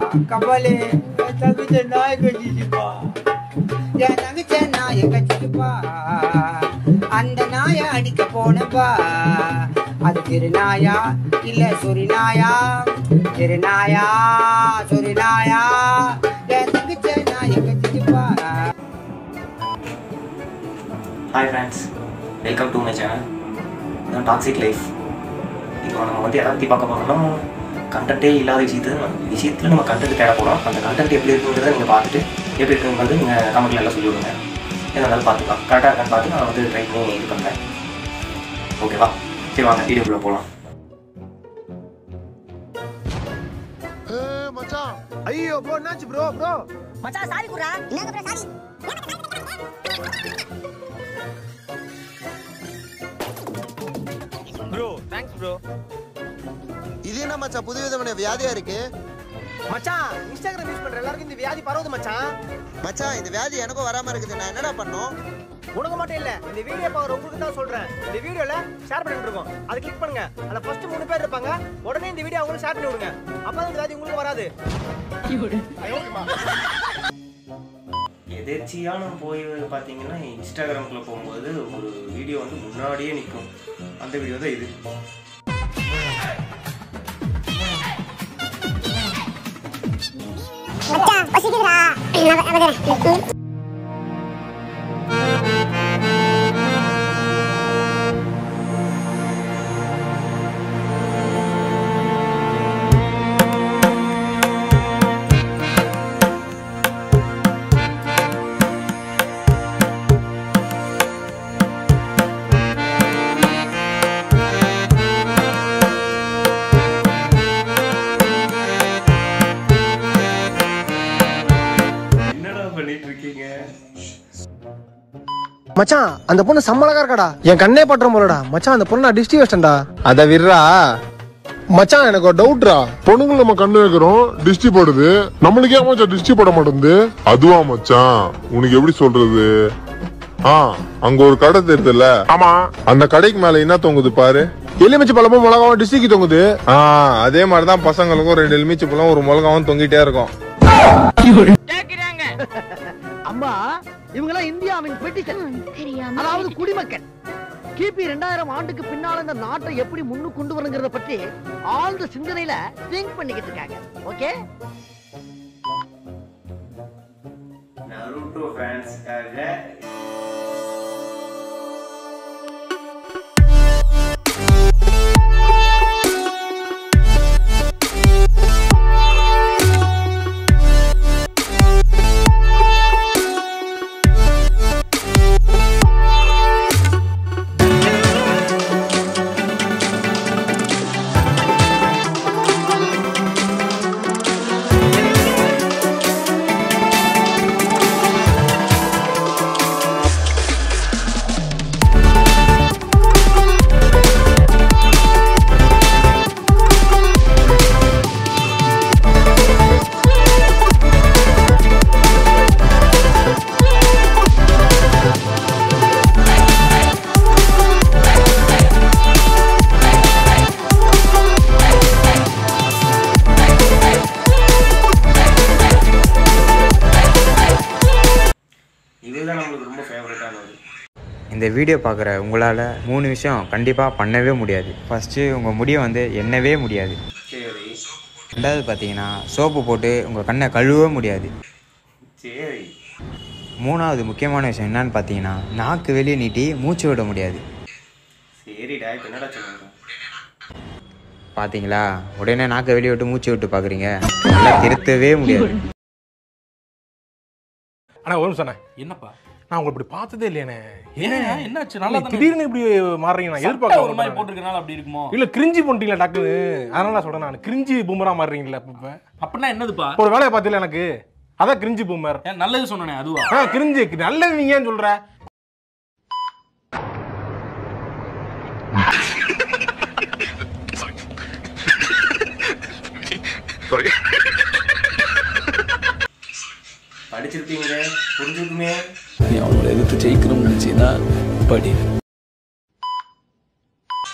கபாலே என் தங்கச்ச நாய் கட்டிச்சுப்பா என் தங்கச்ச நாயை கட்டிச்சுப்பா அந்த நாயை அடிக்க போனப்பா அது திருநாயா இல்ல சொரிநாயா திருநாயா சொரிநாயா என் தங்கச்ச நாயை கட்டிச்சுப்பா hi friends welcome to my channel இதுதான் டாக்ஸிக் லைஃப் இப்போ நம்ம வந்து எதை பற்றி பார்க்க போகிறோம்னா கண்டென்ட்டே இல்லாத விஷயத்து விஷயத்தில் நம்ம கண்டென்ட் தேட போகிறோம் அந்த கண்டென்ட் எப்படி இருக்குங்கிறத நீங்கள் பார்த்துட்டு எப்படி இருக்குங்கிறது நீங்கள் கமெண்ட்ல எல்லாம் சொல்லி விடுங்க எதா இருந்தாலும் பார்த்துக்கலாம் கரெக்டாக இருக்கான்னு பார்த்து நான் வந்து ட்ரை பண்ணி இது பண்ணுறேன் ஓகேவா சரி வாங்க வீடியோக்குள்ளே போகலாம் மச்சான் ஐயோ ப்ரோ என்னாச்சு ப்ரோ ப்ரோ மச்சான் சாரி குடுறா என்னங்க bro sorry bro thanks bro இது என்ன மச்சான் புது விதமான வியாதியா இருக்கு மச்சான் இன்ஸ்டாகிராம் யூஸ் பண்ற எல்லாருக்கும் இந்த வியாதி பரவுது மச்சான் மச்சான் இந்த வியாதி எனக்கும் வராம இருக்குது நான் என்னடா பண்ணும் உனக்கு மட்டும் இல்ல இந்த வீடியோ பாக்குற உங்களுக்கு தான் சொல்றேன் இந்த வீடியோல ஷேர் பண்ணிட்டு இருக்கோம் அதை கிளிக் பண்ணுங்க அதுல ஃபர்ஸ்ட் மூணு பேர் இருப்பாங்க உடனே இந்த வீடியோ அவங்களுக்கு ஷேர் பண்ணி விடுங்க அப்பதான் இந்த வியாதி உங்களுக்கு வராது எதேர்ச்சியான போய் பார்த்தீங்கன்னா இன்ஸ்டாகிராம்குள்ளே போகும்போது ஒரு வீடியோ வந்து முன்னாடியே நிற்கும் அந்த வீடியோ தான் இது மச்சான் பசிக்குதுடா நான் வந்துறேன் என்னடா பண்ணிட்டு இருக்கீங்க மச்சான் அந்த பொண்ணு சம்மளகா இருக்காடா என் கண்ணே பட்டுற போலடா மச்சான் அந்த பொண்ணு நான் டிஸ்டி வச்சிட்டேன்டா அத விடுறா மச்சான் எனக்கு ஒரு டவுட்ரா பொண்ணுங்களை நம்ம கண்ணு வைக்கிறோம் டிஸ்டி போடுது நம்மளுக்கு ஏன் மச்சான் டிஸ்டி போட மாட்டேங்குது அதுவா மச்சான் உனக்கு எப்படி சொல்றது ஆ அங்க ஒரு கடை தெரியுதுல்ல ஆமா அந்த கடைக்கு மேல என்ன தொங்குது பாரு எலுமிச்சை பழமும் மிளகாவும் டிஸ்டிக்கு தொங்குது ஆ அதே மாதிரிதான் பசங்களுக்கும் ரெண்டு எலுமிச்சை பழம் ஒரு மிளகாவும் தொங்கிட்டே இருக்கும் அம்மா இவங்கெல்லாம் இந்தியாவின் பிரிட்டிஷர் அதாவது குடிமக்கள் கிபி ரெண்டாயிரம் ஆண்டுக்கு பின்னால இந்த நாட்டை எப்படி முன்னு கொண்டு வரங்கிறத பத்தி ஆழ்ந்த சிந்தனையில திங்க் பண்ணிக்கிட்டு இருக்காங்க ஓகே நருட்டோ ஃபேன்ஸ்க்காக இதுதான் நம்மளுக்கு ரொம்ப ஃபேவரட்டானது இந்த வீடியோ பார்க்குற உங்களால் மூணு விஷயம் கண்டிப்பாக பண்ணவே முடியாது ஃபஸ்ட்டு உங்கள் முடியை வந்து எண்ணவே முடியாது சரி ரெண்டாவது பார்த்தீங்கன்னா சோப்பு போட்டு உங்கள் கண்ணை கழுவவே முடியாது சரி மூணாவது முக்கியமான விஷயம் என்னன்னு பார்த்தீங்கன்னா நாக்கு வெளியே நீட்டி மூச்சு விட முடியாது சரிடா இப்போ என்னடா சொல்லுங்க பார்த்தீங்களா உடனே நாக்கை வெளியே விட்டு மூச்சு விட்டு பார்க்குறீங்க நல்லா திருத்தவே முடியாது அண்ணா ஒரு நிமிஷம் அண்ணா. என்னப்பா நான் உங்களை இப்படி பார்த்ததே இல்லையாண்ணே ஏன் என்னாச்சு நல்லா தானே திடீர்னு இப்படி மாறுறீங்க நான் சட்டை ஒரு மாதிரி எதிர்பார்க்க போட்டிருக்கனால அப்படி இருக்குமோ இல்ல கிரிஞ்சி பண்ணிட்டீங்களா டாக்டர் அதனால நான் சொல்றேன் நான் கிரிஞ்சி பூமரா மாறுறீங்களா இப்ப அப்படின்னா என்னதுப்பா ஒரு வேலையை பார்த்தீங்களா எனக்கு அதான் கிரிஞ்சி பூமர் ஏன் நல்லது சொன்னனே அதுவா ஆ கிரிஞ்சி நல்லது நீங்க ஏன் சொல்ற படிச்சிருப்பீங்க புரிஞ்சுக்குமே நீ அவனோட எதிர்த்து ஜெயிக்கணும்னு நினைச்சீங்கன்னா படி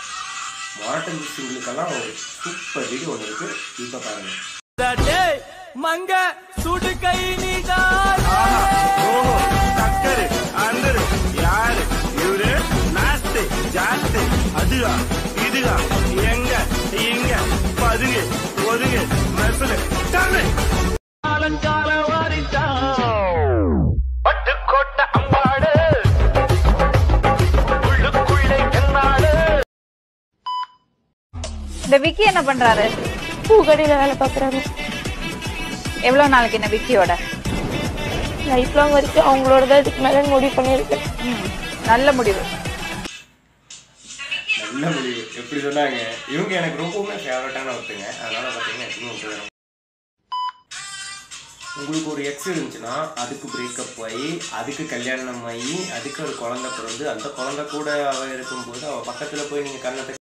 மாரட்டன் சிங்களுக்கெல்லாம் ஒரு சூப்பர் வீடியோ ஒன்று இருக்கு இப்போ பாருங்க மங்க சுடு கை நீதான் டக்கரு அண்டரு யாரு இவரு நாஸ்து ஜாஸ்து அதுகா இதுகா எங்க இங்க பதுங்கு ஒதுங்கு மெசலு தள்ளு அலங்கார வாரிசா பட்டுக்கோட்டை அம்பாடு உள்ளுக்குள்ளே என்னாடு இந்த விக்கி என்ன பண்றாரு பூக்கடையில வேலை பாக்குறாரு எவ்வளவு நாளைக்கு இந்த விக்கியோட லைஃப் லாங் வரைக்கும் அவங்களோட தான் இதுக்கு மேல முடிவு பண்ணியிருக்கேன் நல்ல முடிவு நல்ல முடிவு எப்படி சொன்னாங்க இவங்க எனக்கு ரொம்பவுமே ஃபேவரட்டான ஒருத்தங்க அதனால பார்த்தீங்கன்னா எப்பவுமே விட்டுறேன் உங்களுக்கு ஒரு எக்ஸ் இருந்துச்சுன்னா அதுக்கு பிரேக்கப் ஆகி அதுக்கு கல்யாணம் ஆகி அதுக்கு ஒரு குழந்தை பிறந்து அந்த குழந்தை கூட அவ இருக்கும்போது அவ பக்கத்துல போய் நீங்க கண்ணத்தை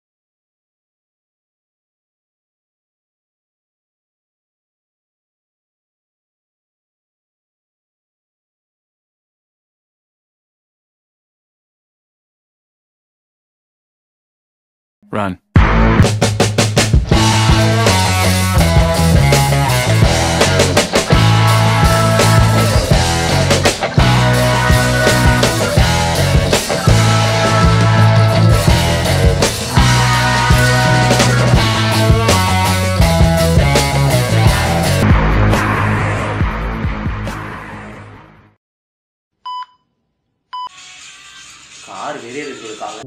Run. கார் வெளியே இருக்கு கார்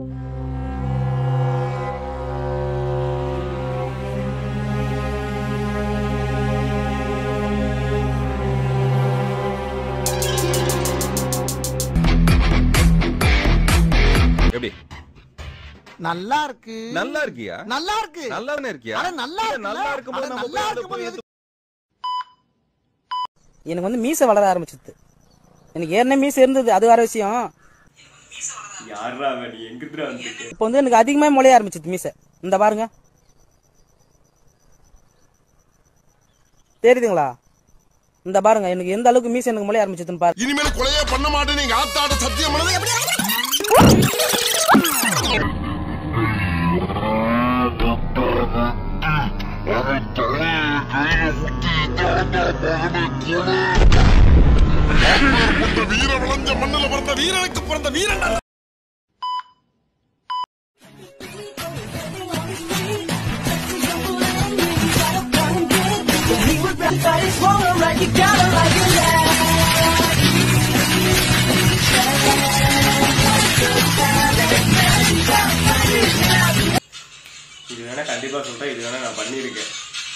எப்படி நல்லா இருக்கு நல்லா இருக்கியா நல்லா இருக்கு நல்லா தானே இருக்கியா அட நல்லா இல்ல, இருக்குல்ல? நல்லா இருக்கும்போது அட நம்ம நல்லா போய் அதை இருக்கும்போது போய் எதுக்கு- எனக்கு வந்து மீசை வளர ஆரம்பிச்சிது எனக்கு ஏற்கனவே மீசை இருந்தது அது வேற விஷயம் யாரா அவன் நீ எங்கிட்டு வந்துட்டு இப்போ வந்து எனக்கு அதிகமாக முளைய ஆரம்பிச்சிது மீசை இந்த பாருங்க தெரியுதுங்களா இந்த பாருங்க எனக்கு எந்த அளவுக்கு மீசை எனக்கு முளைய ஆரம்பிச்சதுன்னு பாருங்க இனிமேல் கொலையே பண்ண மாட்டேன் நீங்க ஆத்தாட சத்தியம் பண்ணது எப்படி வீர விளைஞ்ச மண்ணுல பிறந்த வீரனுக்கு பிறந்த வீரன் இது வேணா கண்டிப்பா சொல்றேன் இது வேணா நான் பண்ணியிருக்கேன்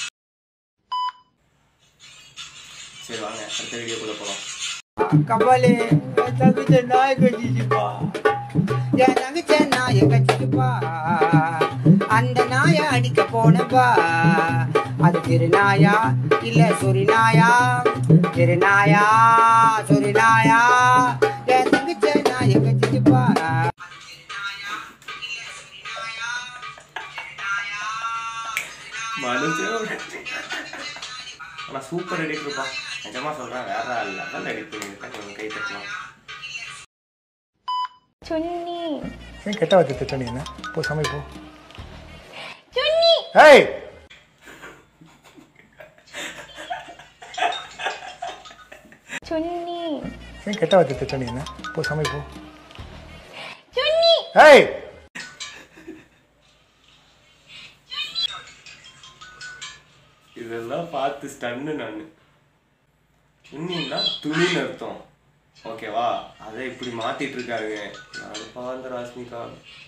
சரி வாங்க அடுத்த வீடியோக்குள்ள போலாம் கபாலி என் தங்கச்ச நாய் கட்டிச்சுப்பா என் தங்கச்ச நாய கட்டிச்சுப்பா அந்த நாய அடிக்க போனப்பா அது திருநாயா இல்ல சொரிநாயா திருநாயா சொரிநாயா என் தங்கச்ச நாய கட்டிச்சுப்பா மனுஷன் ஆனா சூப்பர் எடிட்டர்ப்பா நிஜமா சொல்றேன் வேற இல்ல நல்லா எடிட் பண்ணியிருக்கேன் கொஞ்சம் கை தட்டலாம் சுன்னி ஏன் கெட்ட வார்த்தை திட்ட நீ என்ன போ சமைப்போ சுன்னி ஏய் சுன்னி ஏன் கெட்ட வார்த்தை திட்ட நீ என்ன போ சமைப்போ சுன்னி ஏய் இதெல்லாம் பார்த்து ஸ்டன்னு நான் துணின்னா துணின்னு அர்த்தம் ஓகேவா அதை இப்படி மாத்திட்டு இருக்காருங்க அதுப்பா அந்த ராஸ்மிகா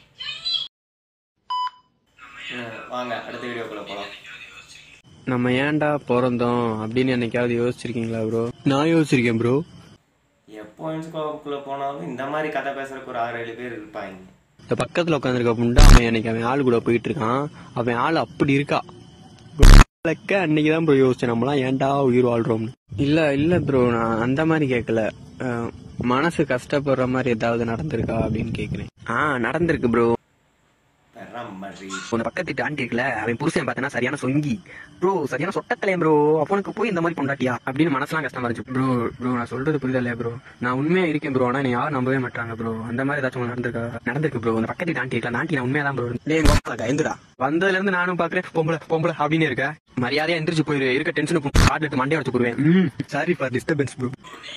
ம், வாங்க அடுத்த வீடியோக்குள்ள போலாம் நம்ம ஏன்டா பிறந்தோம் அப்படின்னு என்னைக்காவது யோசிச்சிருக்கீங்களா ப்ரோ நான் யோசிச்சிருக்கேன் ப்ரோ எப்போ இன்ஸ்கோப்புக்குள்ள போனாலும் இந்த மாதிரி கதை பேசுறதுக்கு ஒரு ஆறு ஏழு பேர் இருப்பாங்க இந்த பக்கத்துல உட்காந்துருக்க புண்டா அவன் எனக்கு அவன் ஆள் கூட போயிட்டு இருக்கான் அவன் ஆள் அப்படி இருக்கா லக்க அன்னைக்குதான் ப்ரோ யோசிச்சேன் நம்மளாம் ஏன்டா உயிர் வாழ்றோம்னு இல்ல இல்ல ப்ரோ நான் அந்த மாதிரி கேட்கல அஹ், மனசு கஷ்டப்படுற மாதிரி ஏதாவது நடந்திருக்கா அப்படின்னு கேக்குறேன் ஆ நடந்திருக்கு ப்ரோ பெற வேற மாதிரி உன்னை பக்கத்து வீட்டு ஆண்டி இருக்குல்ல அவன் புருஷன் பார்த்தனா சரியான சொங்கி ப்ரோ சரியான சொட்டத்தலையம் ப்ரோ அவனுக்கு போய் இந்த மாதிரி பொண்டாட்டியா அப்படின்னு மனசுலாம் கஷ்டமா இருந்துச்சு ப்ரோ ப்ரோ நான் சொல்றது புரியுதா இல்லையா ப்ரோ நான் உண்மையா இருக்கேன் ப்ரோ ஆனா நீ யாரும் நம்பவே மாட்டாங்க ப்ரோ அந்த மாதிரி ஏதாச்சும் உனக்கு நடந்திருக்கா நடந்திருக்கு ப்ரோ அந்த பக்கத்து வீட்டு ஆண்டி இருக்கல அந்த ஆண்டி நான் உண்மையா தான் ப்ரோ டேய் எந்திரா வந்ததுல இருந்து நானும் பாக்குறேன் பொம்பளை பொம்பளை அப்படின்னு இருக்க மரியாதையா எந்திரிச்சு போயிரு இருக்க டென்ஷன் கார்டு எடுத்து மண்டே அடிச்சு போடுவேன் sorry for disturbance bro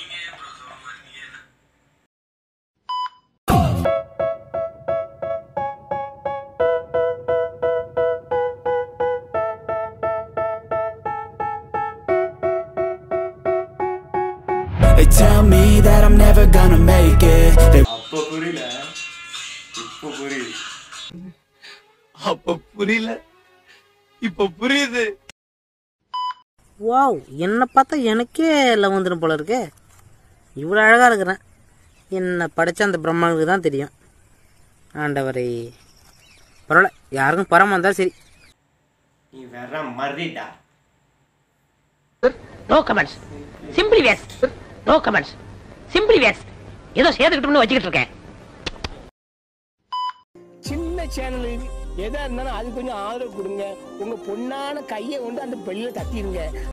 They tell me that I'm never gonna make it. They அப்போ புரியல இப்போ புரியுது அப்ப புரியல இப்ப புரியுது வாவ் என்ன பார்த்தா எனக்கே லவ் வந்துடும் போல இருக்கு இவ்வளோ அழகாக இருக்கிறேன் என்ன படித்த அந்த பிரம்மாவுக்கு தான் தெரியும் ஆண்டவரை பரவாயில்ல யாருக்கும் பரம இருந்தால் சரி நீ வேற மாதிரிடா no comments simply waste no comments simply waste ஏதோ சேர்த்துக்கிட்டோம்னு வச்சுக்கிட்டு இருக்கேன் சின்ன சேனல் எதா இருந்தாலும் அது கொஞ்சம் ஆதரவு கொடுங்க உங்க பொண்ணான கையை கொண்டு அந்த பெல்ல தட்டிடுங்க